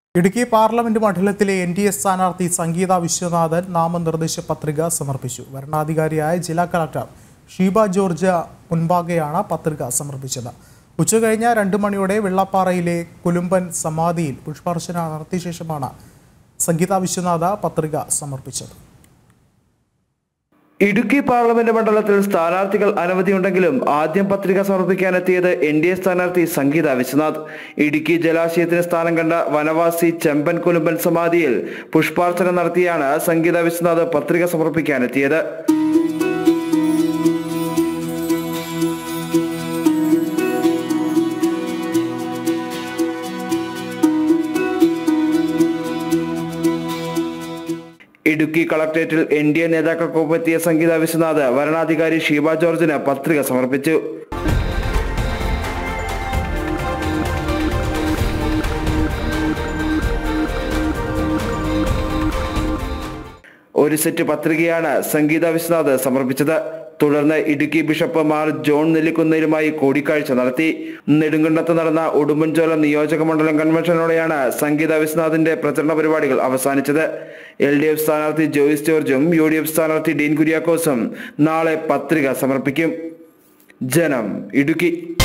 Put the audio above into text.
Idukki parliament മണ്ഡലത്തിലെ N D A സ്ഥാനാർത്ഥി സംഗീത വിശ്വനാഥൻ നാമനിർദ്ദേശ പത്രിക സമർപ്പിച്ചു വരണാധികാരിയായ ജില്ലാ കളക്ടർ ഷീബ ജോർജ് മുൻപാകെയാണ് പത്രിക സമർപ്പിച്ചത് ഉച്ചകഴിഞ്ഞ് രണ്ട് മണിയോടെ വെള്ളപ്പാറയിലെ കുലുമ്പൻ സമാധിയിൽ പുഷ്പാർച്ചന നടത്തിയ ശേഷമാണ് സംഗീത വിശ്വനാഥ പത്രിക സമർപ്പിച്ചത് ഇടുക്കി പാർലമെന്റ് മണ്ഡലത്തിൽ സ്ഥാനാർത്ഥികൾ അനവധിയുണ്ടെങ്കിലും ആദ്യം പത്രിക സമർപ്പിക്കാനെത്തിയത് എൻ ഡി എ സ്ഥാനാർത്ഥി സംഗീത വിശ്വനാഥ് ഇടുക്കി ജലാശയത്തിന് സ്ഥാനം കണ്ട വനവാസി ചെമ്പൻ കുലുമ്പൻ സമാധിയിൽ പുഷ്പാർച്ചന നടത്തിയാണ് സംഗീത വിശ്വനാഥ് പത്രിക സമർപ്പിക്കാനെത്തിയത് ഇടുക്കി കളക്ടറേറ്റിൽ എൻ ഡി എ നേതാക്കൾക്കൊപ്പം എത്തിയ സംഗീത വിശ്വനാഥ് വരണാധികാരി ഷീബ ജോർജിന് പത്രിക സമർപ്പിച്ചു ഒരു സെറ്റ് പത്രികയാണ് സംഗീത വിശ്വനാഥ് സമർപ്പിച്ചത് തുടർന്ന് ഇടുക്കി ബിഷപ്പ് മാർ ജോൺ നെല്ലിക്കുന്നേലുമായി കൂടിക്കാഴ്ച നടത്തി നെടുങ്കണ്ടത്ത് നടന്ന ഉടുമ്പൻചോല നിയോജക മണ്ഡലം കൺവെൻഷനോടെയാണ് സംഗീത വിശ്വനാഥിന്റെ പ്രചരണ പരിപാടികൾ അവസാനിച്ചത് എൽ ഡി എഫ് സ്ഥാനാർത്ഥി ജോയിസ് ജോർജും യു ഡി എഫ് സ്ഥാനാർത്ഥി ഡീൻ കുര്യാക്കോസും നാളെ പത്രിക സമർപ്പിക്കും ജനം ഇടുക്കി